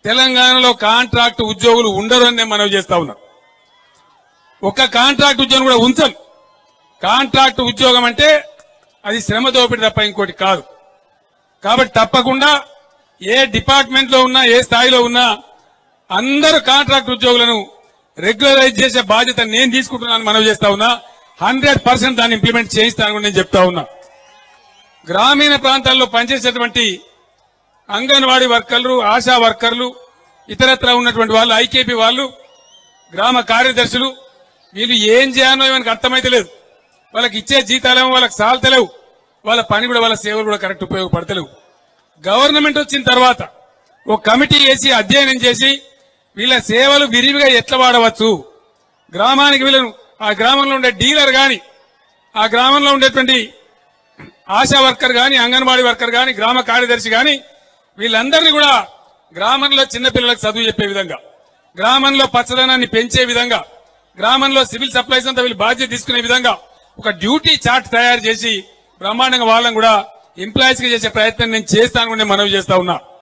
తెలంగాణలో కాంట్రాక్ట్ ఉద్యోగులు ఉండరు అని నేను మనవి చేస్తా ఉన్నా ఒక కాంట్రాక్ట్ ఉద్యోగం కూడా ఉంచను కాంట్రాక్ట్ ఉద్యోగం అంటే అది శ్రమ దోపిడి తప్ప ఇంకోటి కాదు కాబట్టి తప్పకుండా ఏ డిపార్ట్మెంట్ లో ఉన్నా ఏ స్థాయిలో ఉన్నా అందరూ కాంట్రాక్ట్ ఉద్యోగులను రెగ్యులరైజ్ చేసే బాధ్యత నేను తీసుకుంటున్నాను మనవి చేస్తా ఉన్నా హండ్రెడ్ పర్సెంట్ దాన్ని ఇంప్లిమెంట్ చేయిస్తానని నేను చెప్తా ఉన్నా గ్రామీణ ప్రాంతాల్లో పనిచేసేటువంటి అంగన్వాడీ వర్కర్లు ఆశా వర్కర్లు ఇతరత్ర ఉన్నటువంటి వాళ్ళు ఐకేపీ వాళ్ళు గ్రామ కార్యదర్శులు వీళ్ళు ఏం చేయాలో మనకు అర్థమైతే లేదు వాళ్ళకి ఇచ్చే జీతాలేమో వాళ్ళకి సాల్తలేవు వాళ్ళ పని కూడా వాళ్ళ సేవలు కూడా కరెక్ట్ ఉపయోగపడతలేవు గవర్నమెంట్ వచ్చిన తర్వాత ఒక కమిటీ వేసి అధ్యయనం చేసి వీళ్ళ సేవలు విరివిగా ఎట్లా వాడవచ్చు గ్రామానికి వీళ్ళను ఆ గ్రామంలో ఉండే డీలర్ గాని ఆ గ్రామంలో ఉండేటువంటి ఆశా వర్కర్ గాని అంగన్వాడీ వర్కర్ గాని గ్రామ కార్యదర్శి గాని వీళ్ళందరినీ కూడా గ్రామంలో చిన్నపిల్లలకు చదువు చెప్పే విధంగా గ్రామంలో పచ్చదనాన్ని పెంచే విధంగా గ్రామంలో సివిల్ సప్లైస్ అంతా వీళ్ళు బాధ్యత తీసుకునే విధంగా ఒక డ్యూటీ చార్ట్ తయారు చేసి బ్రహ్మాండంగా వాళ్ళని కూడా ఎంప్లాయీస్ గా చేసే ప్రయత్నం నేను చేస్తాను కూడా నేను మనవి చేస్తా ఉన్నా